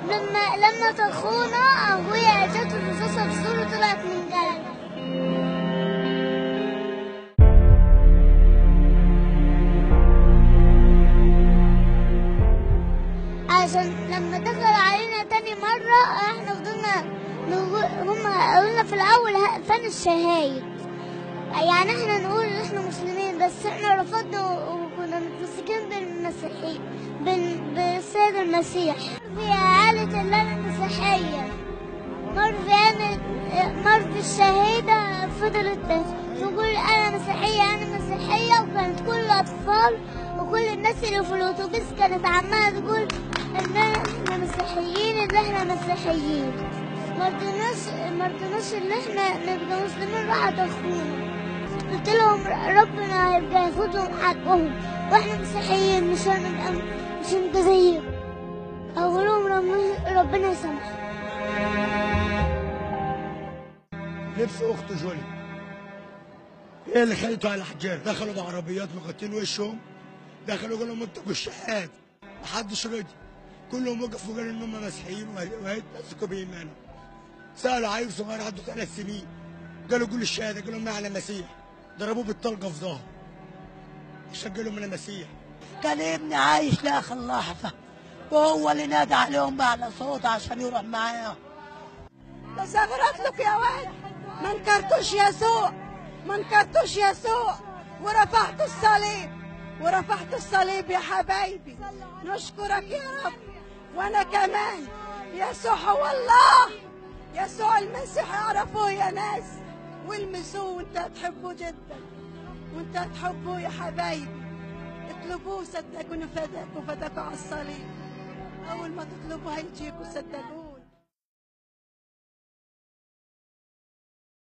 لما لما طخونا ابويا جت الرصاصه في زوره طلعت من قلبي عشان لما دخل علينا تاني مرة احنا فضلنا نقول هما قالوا لنا في الأول ه- فين الشهايد يعني احنا نقول ان احنا مسلمين بس احنا رفضنا و- وكنا متمسكين بالمسيحي بال- بالسيد المسيح في قالت ان انا مسيحية مرفي قامت مرفي الشهيدة فضلت تقول انا مسيحية انا مسيحية وكانت كل الاطفال وكل الناس اللي في الاتوبيس كانت عمالة تقول ان احنا مسيحيين ان احنا مسيحيين مرضناش مرضناش ان احنا نبقى مسلمين راحت اخونا قلت لهم ربنا هيبقى ياخدهم حقهم واحنا مسيحيين مش هنبقى مش هنبقى زيهم اقول لهم ربنا ربنا يسامحهم لبس اخته جولي هي اللي خدته على الحجار دخلوا بعربيات مغطين وشهم دخلوا قالوا انتوا الشهاد محدش رضي كلهم وقفوا قالوا ان هم مسيحيين وه- وهيتمسكوا بايمانهم سالوا عيل صغير عنده ثلاث سنين قالوا قول الشهاده قالوا ما على مسيح ضربوه بالطلقه في ظهره عشان قالوا من المسيح كان ابني عايش لاخر لحظة وهو اللي نادى عليهم بأعلى صوت عشان يروح معاهم بس أغرت لك يا واد ما انكرتوش يسوع ما انكرتوش يسوع ورفعت الصليب ورفعت الصليب يا حبايبي نشكرك يا رب وانا كمان يسوع هو الله يسوع المسيح اعرفوه يا ناس والمسوه وانت هتحبوه جدا وانت هتحبوه يا حبايبي اطلبوه صدقوني فداك وفداكوا على الصليب اول ما تطلبوا هيجيكوا صدقوني